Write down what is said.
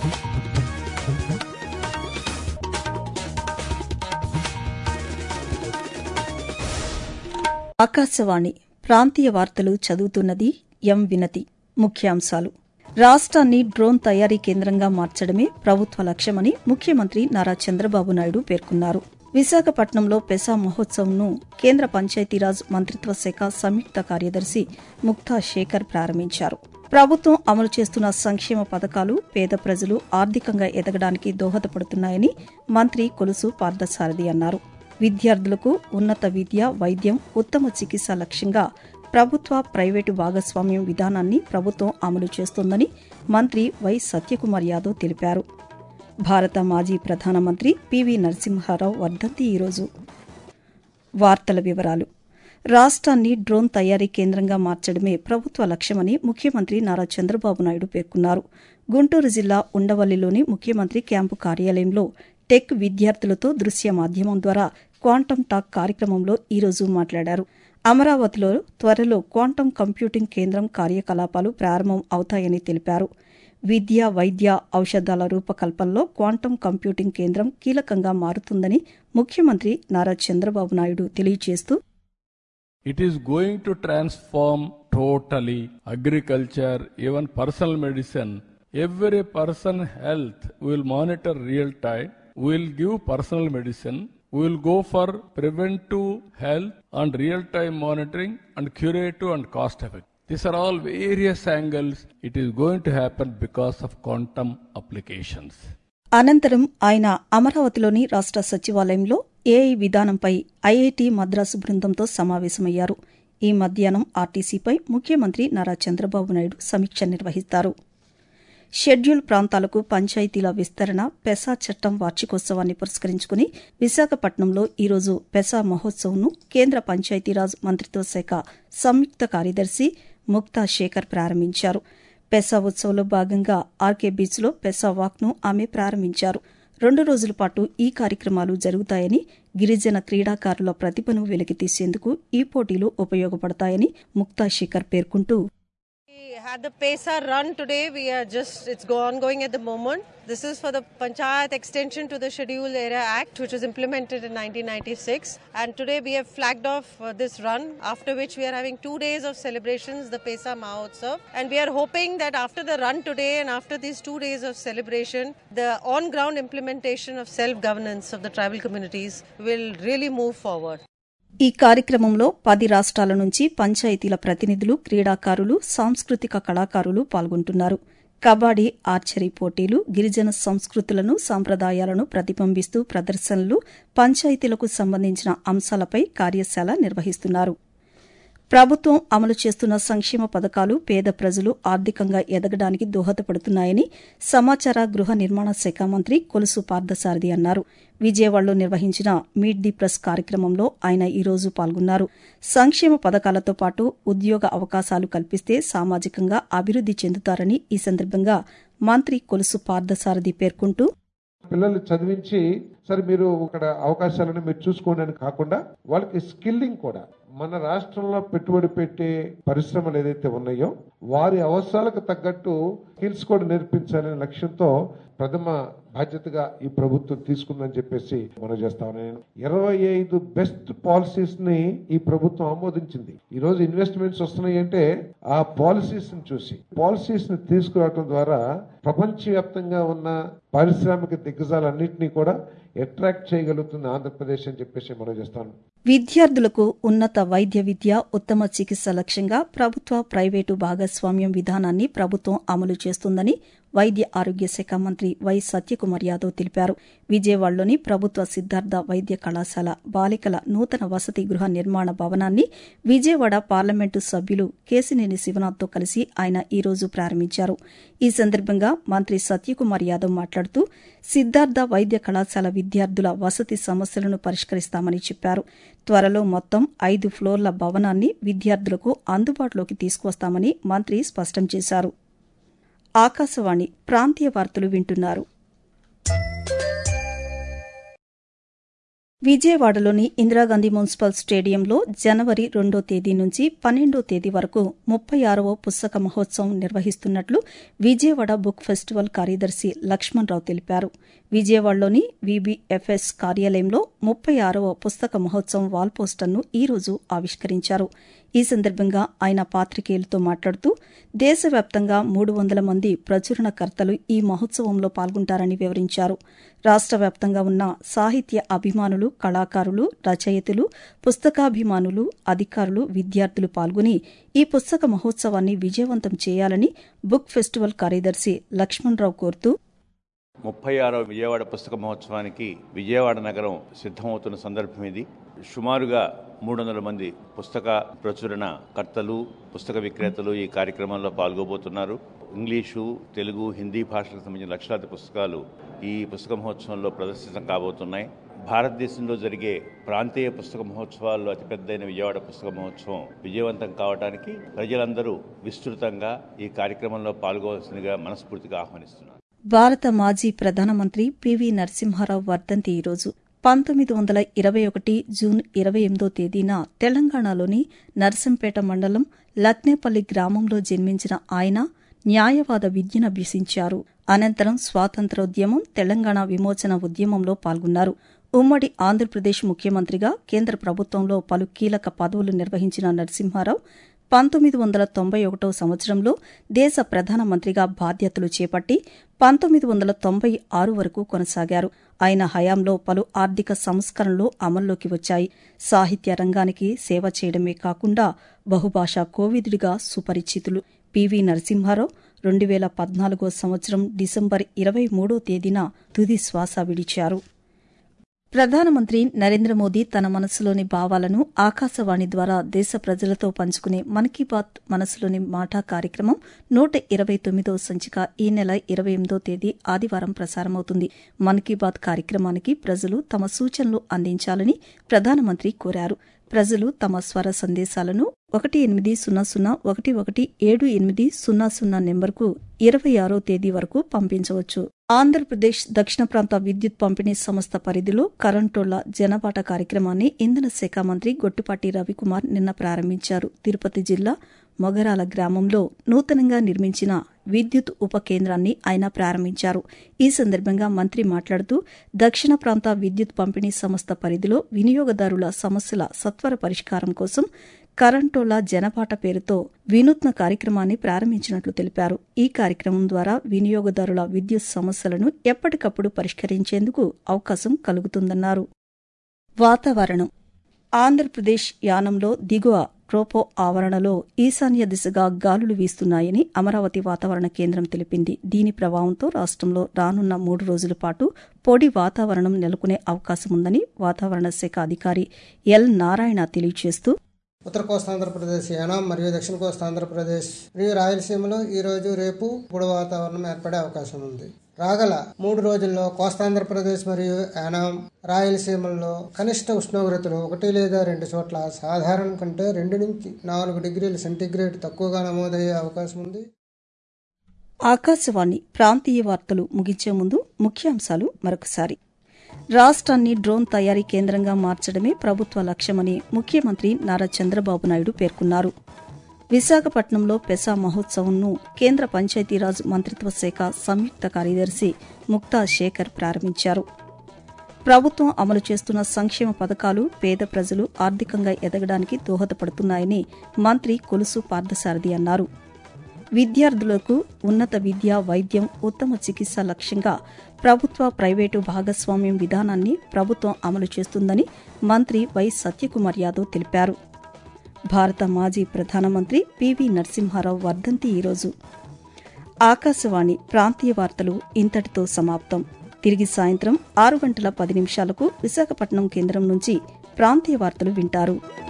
ఆకాశవాణి ప్రాంతీయ వార్తలు చదువుతున్నది ఎం వినతి ముఖ్యాంశాలు రాష్ట్రాన్ని డ్రోన్ తయారీ కేంద్రంగా మార్చడమే ప్రభుత్వ లక్ష్యమని ముఖ్యమంత్రి నారా చంద్రబాబు నాయుడు పేర్కొన్నారు విశాఖపట్నంలో పెసా మహోత్సవంను కేంద్ర పంచాయతీరాజ్ మంత్రిత్వ శాఖ సంయుక్త కార్యదర్శి ముక్తా శేఖర్ ప్రారంభించారు ప్రభుత్వం అమలు చేస్తున్న సంక్షేమ పథకాలు పేద ప్రజలు ఆర్థికంగా ఎదగడానికి దోహదపడుతున్నాయని మంత్రి కొలుసు పార్థసారథి అన్నారు విద్యార్థులకు ఉన్నత విద్య వైద్యం ఉత్తమ చికిత్స లక్ష్యంగా ప్రభుత్వ ప్రైవేటు భాగస్వామ్యం విధానాన్ని ప్రభుత్వం అమలు చేస్తోందని మంత్రి వై సత్యకుమార్ యాదవ్ తెలిపారు భారత మాజీ ప్రధానమంత్రి పివి నరసింహారావు వర్ధంతి ఈరోజు వార్తల వివరాలు రాష్ట్రాన్ని డ్రోన్ తయారీ కేంద్రంగా మార్చడమే ప్రభుత్వ లక్ష్యమని ముఖ్యమంత్రి నారా చంద్రబాబు నాయుడు పేర్కొన్నారు గుంటూరు జిల్లా ఉండవల్లిలోని ముఖ్యమంత్రి క్యాంపు కార్యాలయంలో టెక్ విద్యార్థులతో దృశ్య మాధ్యమం ద్వారా క్వాంటమ్ టాక్ కార్యక్రమంలో ఈరోజు మాట్లాడారు అమరావతిలో త్వరలో క్వాంటమ్ కంప్యూటింగ్ కేంద్రం కార్యకలాపాలు ప్రారంభం అవుతాయని తెలిపారు విద్య వైద్య ఔషధాల రూపకల్పనలో క్వాంటమ్ కంప్యూటింగ్ కేంద్రం కీలకంగా మారుతుందని ముఖ్యమంత్రి నారా చంద్రబాబు నాయుడు తెలియజేస్తూ It is going to transform totally agriculture, even personal medicine. Every person health will monitor real time. We'll give personal medicine. We'll go for preventive health and real time monitoring and curative and cost effective. These are all various angles. It is going to happen because of quantum applications. అనంతరం ఆయన అమరావతిలోని రాష్ట సచివాలయంలో AI విధానంపై IIT Madras బృందంతో సమావేశమయ్యారు ఈ మధ్యాహ్నం ఆర్టీసీపై ముఖ్యమంత్రి నారా చంద్రబాబు నాయుడు సమీక్ష నిర్వహిస్తారు షెడ్యూల్ ప్రాంతాలకు పంచాయతీల విస్తరణ పెసా చట్టం వార్షికోత్సవాన్ని పురస్కరించుకుని విశాఖపట్నంలో ఈరోజు పెసా మహోత్సవ్ను కేంద్ర పంచాయతీరాజ్ మంత్రిత్వ శాఖ సంయుక్త కార్యదర్శి ముక్తా శేఖర్ ప్రారంభించారు పెసా ఉత్సవంలో భాగంగా ఆర్కే బీచ్లో పెసా వాక్ను ఆమె ప్రారంభించారు రెండు రోజుల పాటు ఈ కార్యక్రమాలు జరుగుతాయని గిరిజన క్రీడాకారుల ప్రతిభను వెలికితీసేందుకు ఈ పోటీలు ఉపయోగపడతాయని ముక్తా శేఖర్ పేర్కొంటూ We had the PESA run today. We are just, it's go ongoing at the moment. This is for the Panchayat extension to the Schedule Area Act, which was implemented in 1996. And today we have flagged off uh, this run, after which we are having two days of celebrations, the PESA Mahotsav. And we are hoping that after the run today and after these two days of celebration, the on ground implementation of self governance of the tribal communities will really move forward. ఈ కార్యక్రమంలో పది రాష్ట్రాల నుంచి పంచాయతీల ప్రతినిధులు క్రీడాకారులు సాంస్కృతిక కళాకారులు పాల్గొంటున్నారు కబడ్డీ ఆర్చరీ పోటీలు గిరిజన సంస్కృతులను సాంప్రదాయాలను ప్రతిబింబిస్తూ ప్రదర్శనలు పంచాయతీలకు సంబంధించిన అంశాలపై కార్యశాల నిర్వహిస్తున్నారు ప్రభుత్వం అమలు చేస్తున్న సంక్షేమ పథకాలు పేద ప్రజలు ఆర్థికంగా ఎదగడానికి దోహదపడుతున్నాయని సమాచార గృహ నిర్మాణ శాఖ మంత్రి కొలుసు పార్థసారథి అన్నారు విజయవాడలో నిర్వహించిన మీట్ ది ప్రెస్ కార్యక్రమంలో ఆయన ఈరోజు పాల్గొన్నారు సంక్షేమ పథకాలతో పాటు ఉద్యోగ అవకాశాలు కల్పిస్తే సామాజికంగా అభివృద్ది చెందుతారని ఈ సందర్భంగా మంత్రి కొలుసు పార్థసారథి పేర్కొంటూ పిల్లల్ని చదివించి సరే మీరు ఇక్కడ అవకాశాలను మీరు చూసుకోండి అని కాకుండా వాళ్ళకి స్కిల్లింగ్ కూడా మన రాష్ట్రంలో పెట్టుబడి పెట్టే పరిశ్రమలు ఏదైతే ఉన్నాయో వారి అవసరాలకు తగ్గట్టు స్కిల్స్ కూడా నేర్పించాలనే లక్ష్యంతో ప్రథమ బాధ్యతగా ఈ ప్రభుత్వం తీసుకుందని చెప్పేసి మనం చేస్తా నేను ఇరవై ఐదు బెస్ట్ పాలసీస్ ని ఈ ప్రభుత్వం ఆమోదించింది ఈ రోజు ఇన్వెస్ట్మెంట్స్ వస్తున్నాయి అంటే ఆ పాలసీస్ ని చూసి పాలసీస్ ని తీసుకురావడం ద్వారా ప్రపంచవ్యాప్తంగా ఉన్న పారిశ్రామిక దిగ్గజాలన్నింటినీ కూడా అట్రాక్ట్ చేయగలుగుతుంది ఆంధ్రప్రదేశ్ అని చెప్పేసి మనం చేస్తాను విద్యార్థులకు ఉన్నత వైద్య విద్య ఉత్తమ చికిత్స లక్ష్యంగా ప్రభుత్వ ప్రైవేటు భాగస్వామ్యం విధానాన్ని ప్రభుత్వం అమలు చేస్తుందని వైద్య ఆరోగ్య శాఖ మంత్రి వై సత్యకుమార్ యాదవ్ తెలిపారు విజయవాడలోని ప్రభుత్వ సిద్ధార్థ వైద్య కళాశాల బాలికల నూతన వసతి గృహ నిర్మాణ భవనాన్ని విజయవాడ పార్లమెంటు సభ్యులు కేసినేని శివనాథ్తో కలిసి ఆయన ఈ రోజు ప్రారంభించారు ఈ సందర్భంగా మంత్రి సత్యకుమార్ యాదవ్ మాట్లాడుతూ సిద్ధార్థ వైద్య కళాశాల విద్యార్థుల వసతి సమస్యలను పరిష్కరిస్తామని చెప్పారు త్వరలో మొత్తం ఐదు ఫ్లోర్ల భవనాన్ని విద్యార్థులకు అందుబాటులోకి తీసుకువస్తామని మంత్రి స్పష్టం చేశారు ఆకాశవాణి ప్రాంతీయ వార్తలు వింటున్నారు విజయవాడలోని ఇందిరాగాంధీ మున్సిపల్ స్టేడియంలో జనవరి రెండో తేదీ నుంచి పన్నెండో తేదీ వరకు ముప్పై ఆరవ పుస్తక మహోత్సవం నిర్వహిస్తున్నట్లు విజయవాడ బుక్ ఫెస్టివల్ కార్యదర్శి లక్ష్మణరావు తెలిపారు విజయవాడలోని విబిఎఫ్ఎస్ కార్యాలయంలో ముప్పై ఆరవ పుస్తక మహోత్సవం వాల్ పోస్టర్ను ఈ రోజు ఆవిష్కరించారు ఈ సందర్భంగా ఆయన పాత్రికేయులతో మాట్లాడుతూ దేశవ్యాప్తంగా మూడు వందల మంది ప్రచురణకర్తలు ఈ మహోత్సవంలో పాల్గొంటారని వివరించారు రాష్ట వ్యాప్తంగా ఉన్న సాహిత్య అభిమానులు కళాకారులు రచయితలు పుస్తకాభిమానులు అధికారులు విద్యార్థులు పాల్గొని ఈ పుస్తక మహోత్సవాన్ని విజయవంతం చేయాలని బుక్ ఫెస్టివల్ కార్యదర్శి లక్ష్మణరావు కోరుతూ ముప్పై ఆరవ విజయవాడ పుస్తక మహోత్సవానికి విజయవాడ నగరం సిద్ధమవుతున్న సందర్భం ఇది సుమారుగా మూడు వందల మంది పుస్తక ప్రచురణ కర్తలు పుస్తక విక్రేతలు ఈ కార్యక్రమంలో పాల్గొబోతున్నారు ఇంగ్లీషు తెలుగు హిందీ భాషలకు సంబంధించిన లక్షలాది పుస్తకాలు ఈ పుస్తక మహోత్సవంలో ప్రదర్శితం కాబోతున్నాయి భారతదేశంలో జరిగే ప్రాంతీయ పుస్తక మహోత్సవాల్లో అతిపెద్దైన విజయవాడ పుస్తక మహోత్సవం విజయవంతం కావడానికి ప్రజలందరూ విస్తృతంగా ఈ కార్యక్రమంలో పాల్గొవలసిందిగా మనస్ఫూర్తిగా ఆహ్వానిస్తున్నారు భారత మాజీ ప్రధానమంత్రి పివి నరసింహారావు వర్ధంతి ఈరోజు పంతొమ్మిది వందల ఇరవై ఒకటి జూన్ ఇరవై ఎనిమిదో తేదీన తెలంగాణలోని నర్సంపేట మండలం లక్నేపల్లి గ్రామంలో జన్మించిన ఆయన న్యాయవాద విద్యనభ్యసించారు అనంతరం స్వాతంత్రోద్యమం తెలంగాణ విమోచన ఉద్యమంలో పాల్గొన్నారు ఉమ్మడి ఆంధ్రప్రదేశ్ ముఖ్యమంత్రిగా కేంద్ర ప్రభుత్వంలో పలు కీలక పదవులు నిర్వహించిన నరసింహారావు పంతొమ్మిది వందల తొంభై ఒకటో సంవత్సరంలో దేశ ప్రధానమంత్రిగా బాధ్యతలు చేపట్టి పంతొమ్మిది వందల తొంభై ఆరు వరకు కొనసాగారు ఆయన హయాంలో పలు ఆర్థిక సంస్కరణలు అమల్లోకి వచ్చాయి సాహిత్య రంగానికి సేవ చేయడమే కాకుండా బహుభాషా కోవిదుడిగా సుపరిచితులు పివి నరసింహారావు రెండు వేల పద్నాలుగో సంవత్సరం డిసెంబర్ ఇరవై మూడో తేదీన తుది శ్వాస విడిచారు ప్రధానమంత్రి నరేంద్ర మోదీ తన మనసులోని భావాలను ఆకాశవాణి ద్వారా దేశ ప్రజలతో పంచుకునే మన్ కీ బాత్ మనసులోని మాట కార్యక్రమం నూట ఇరవై తొమ్మిదో సంచిక ఈ నెల ఇరవై ఎనిమిదో తేదీ ఆదివారం ప్రసారమవుతుంది మన్ కీ బాత్ కార్యక్రమానికి ప్రజలు తమ సూచనలు అందించాలని ప్రధానమంత్రి కోరారు ప్రజలు తమ స్వర సందేశాలను ఒకటి ఎనిమిది సున్నా సున్నా ఒకటి ఒకటి ఏడు ఎనిమిది సున్నా సున్నా నెంబర్కు ఇరవై ఆరో తేదీ వరకు పంపించవచ్చు ఆంధ్రప్రదేశ్ దక్షిణ ప్రాంత విద్యుత్ పంపిణీ సంస్థ పరిధిలో కరెంటోళ్ల జనపాట కార్యక్రమాన్ని ఇంధన శాఖ మంత్రి గొట్టిపాటి రవికుమార్ నిన్న ప్రారంభించారు తిరుపతి జిల్లా మొగరాల గ్రామంలో నూతనంగా నిర్మించిన విద్యుత్ ఉప కేంద్రాన్ని ఆయన ప్రారంభించారు ఈ సందర్భంగా మంత్రి మాట్లాడుతూ దక్షిణ ప్రాంత విద్యుత్ పంపిణీ సంస్థ పరిధిలో వినియోగదారుల సమస్యల సత్వర పరిష్కారం కోసం కరెంటోలా జనపాట పేరుతో వినూత్న కార్యక్రమాన్ని ప్రారంభించినట్లు తెలిపారు ఈ కార్యక్రమం ద్వారా వినియోగదారుల విద్యుత్ సమస్యలను ఎప్పటికప్పుడు పరిష్కరించేందుకు అవకాశం కలుగుతుందన్నారు వాతావరణం ఆంధ్రప్రదేశ్ యానంలో దిగువ ట్రోపో ఆవరణలో ఈశాన్య దిశగా గాలులు వీస్తున్నాయని అమరావతి వాతావరణ కేంద్రం తెలిపింది దీని ప్రభావంతో రాష్ట్రంలో రానున్న మూడు రోజుల పాటు పొడి వాతావరణం నెలకొనే అవకాశముందని వాతావరణ శాఖ అధికారి ఎల్ నారాయణ తెలియజేస్తూ ఉత్తర కోస్తాంధ్రప్రదేశ్ యానాం మరియు దక్షిణ కోస్తాంధ్రప్రదేశ్ మరియు రాయలసీమలో ఈ రోజు రేపు పొడి వాతావరణం ఏర్పడే అవకాశం ఉంది రాగల మూడు రోజుల్లో కోస్తాంధ్రప్రదేశ్ మరియు యానాం రాయలసీమల్లో కనిష్ట ఉష్ణోగ్రతలు ఒకటి లేదా రెండు చోట్ల సాధారణం కంటే రెండు నుంచి నాలుగు డిగ్రీల సెంటీగ్రేడ్ తక్కువగా నమోదయ్యే అవకాశం ఉంది ఆకాశవాణి ప్రాంతీయ వార్తలు ముగించే ముందు ముఖ్యాంశాలు మరొకసారి రాష్ట్రాన్ని డ్రోన్ తయారీ కేంద్రంగా మార్చడమే ప్రభుత్వ లక్ష్యమని ముఖ్యమంత్రి నారా చంద్రబాబు నాయుడు పేర్కొన్నారు విశాఖపట్నంలో పెసా మహోత్సవంను కేంద్ర పంచాయతీరాజ్ మంత్రిత్వ శాఖ సంయుక్త కార్యదర్శి ముక్తా శేఖర్ ప్రారంభించారు ప్రభుత్వం అమలు చేస్తున్న సంక్షేమ పథకాలు పేద ప్రజలు ఆర్థికంగా ఎదగడానికి దోహదపడుతున్నాయని మంత్రి కొలుసు పార్థసారథి అన్నారు విద్యార్థులకు ఉన్నత విద్య వైద్యం ఉత్తమ చికిత్స లక్ష్యంగా ప్రభుత్వ ప్రైవేటు భాగస్వామ్యం విధానాన్ని ప్రభుత్వం అమలు చేస్తుందని మంత్రి వై సత్యకుమార్ యాదవ్ తెలిపారు భారత మాజీ ప్రధానమంత్రి పివి నరసింహారావు వర్ధంతి ఈరోజు ఆకాశవాణి ప్రాంతీయ వార్తలు ఇంతటితో సమాప్తం తిరిగి సాయంత్రం ఆరు గంటల పది నిమిషాలకు విశాఖపట్నం కేంద్రం నుంచి ప్రాంతీయ వార్తలు వింటారు